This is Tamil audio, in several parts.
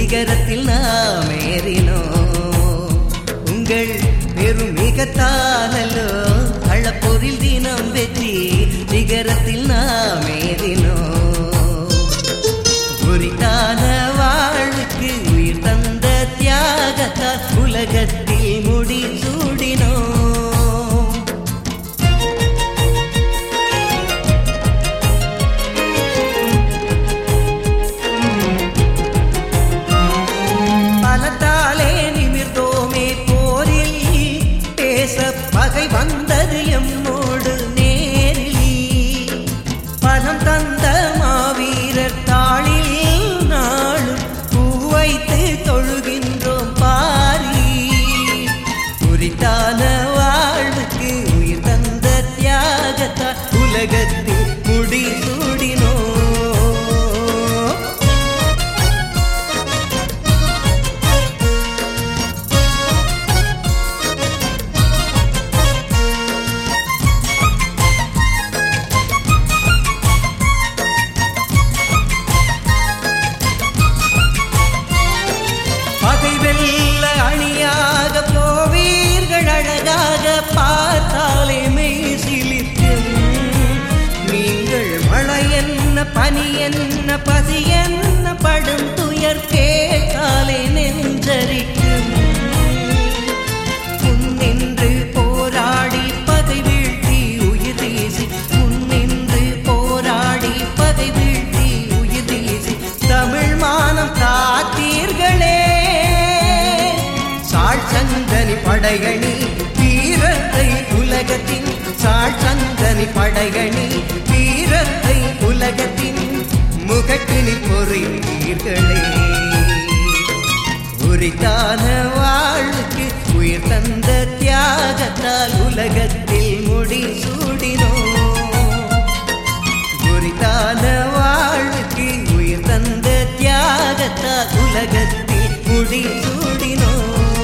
சிகரத்தில் நாம் ஏறினோம் உங்கள் பெருமிகத்தாலோ களப்போரில் தினம் வெற்றி சிகரத்தில் நாம் ஏறினோம் உரித்தான வாழ்வுக்கு உயிர் தந்த தியாகத்தால் உலகத்தில் முடி சூடினோம் பலத்தாலே நிமிர்ந்தோமே போரில் பேச பகை வந்தது எம்மோடு நேரில் பலம் தந்த மாவீரர் தாளில் நாளும் பூவைத்து தொழுகின்றோம் பாரி குறித்தான வாழ்வுக்கு உயிர் தந்த தியாகத்தால் உலகத்தில் முடி சூடினோம் பகை வெல்ல அணியாக போவீர்கள் அழகாக பார்த்தாலே மெய் சிலிர்க்கும் நீங்கள் மழை என்ன பனி என்ன பசி என்ன படும் துயர் கேட்டாலே நெஞ்சரிக்கும் முன்னின்று போராடி பகை வீழ்த்தி உயிர் வீசி முன்னின்று போராடி பகை வீழ்த்தி உயிர் வீசி தமிழ் மானம் காத்தீர்களே சாள் சந்தனி படையணி வீரத்தை உலகத்தின் சாள் சந்தனி படையணி வீரத்தை உலகத்தின் முகட்டினில் பொறித்தீர்களே உரித்தான வாழ்வுக்கு உயிர் தந்த தியாகத்தால் உலகத்தில் முடி சூடினோம் உரித்தான வாழ்வுக்கு உயிர் தந்த தியாகத்தால் உலகத்தில் முடி சூடினோம்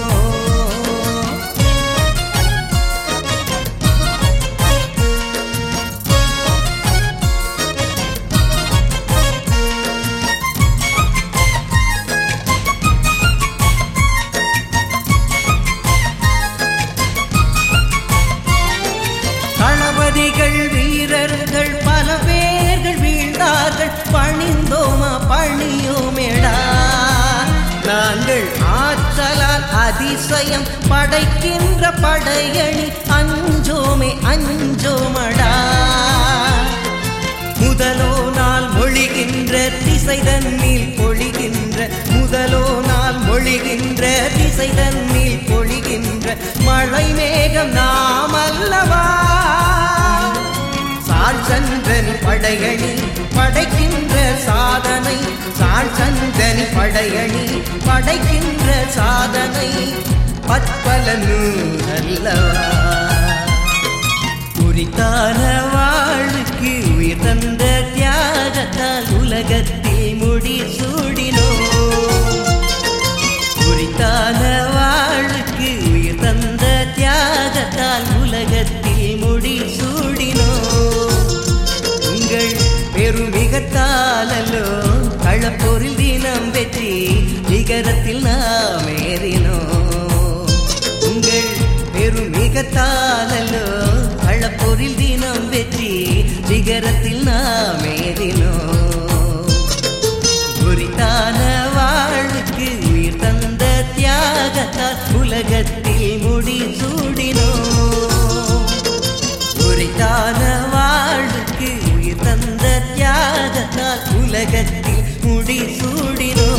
தளபதிகள் வீரர்கள் பல பேர்கள் வீழ்ந்தார்கள் பணிந்தோமா பணியோமேடா நாங்கள் ஆற்றலால் அதிசயம் படைக்கின்ற படையணி அஞ்சோமே அஞ்சோமடா முதலோ நாள் மொழிகின்ற திசை தன்னில் பொழிகின்ற முதலோ நாள் மொழிகின்ற திசை தன்னில் பொழிகின்ற மழை மேகம் நாம் அல்லவா சால் சந்திரன் படையணி படைக்கின்ற சாதனை சால் சந்திரன் படையணி படைக்கின்ற சாதனை பற்பல நூலல்லவா குறித்தான வாழ்வுக்கு உயிர் தந்த தியாகத்தால் உலகத்தில் முடி சூடினோம் குறித்தான வாழ்வுக்கு உயிர் தந்த தியாகத்தால் உலகத்தில் முடி சூடினோம் உங்கள் பெருமிகத்தாலோ களப்போரில் தினம் வெற்றி நிகரத்தில் நாம் ஏறினோம் உங்கள் பெருமிகத்தாலோ களப்போரில் தினம் வெற்றி சிகரத்தில் நாம் ஏறினோம் உரித்தான வாழ்வுக்கு உயிர் தந்த தியாகத்தால் உலகத்தில் முடி சூடினோம் உரித்தான வாழ்வுக்கு உயிர் தந்த தியாகத்தால் உலகத்தில் முடி சூடினோம்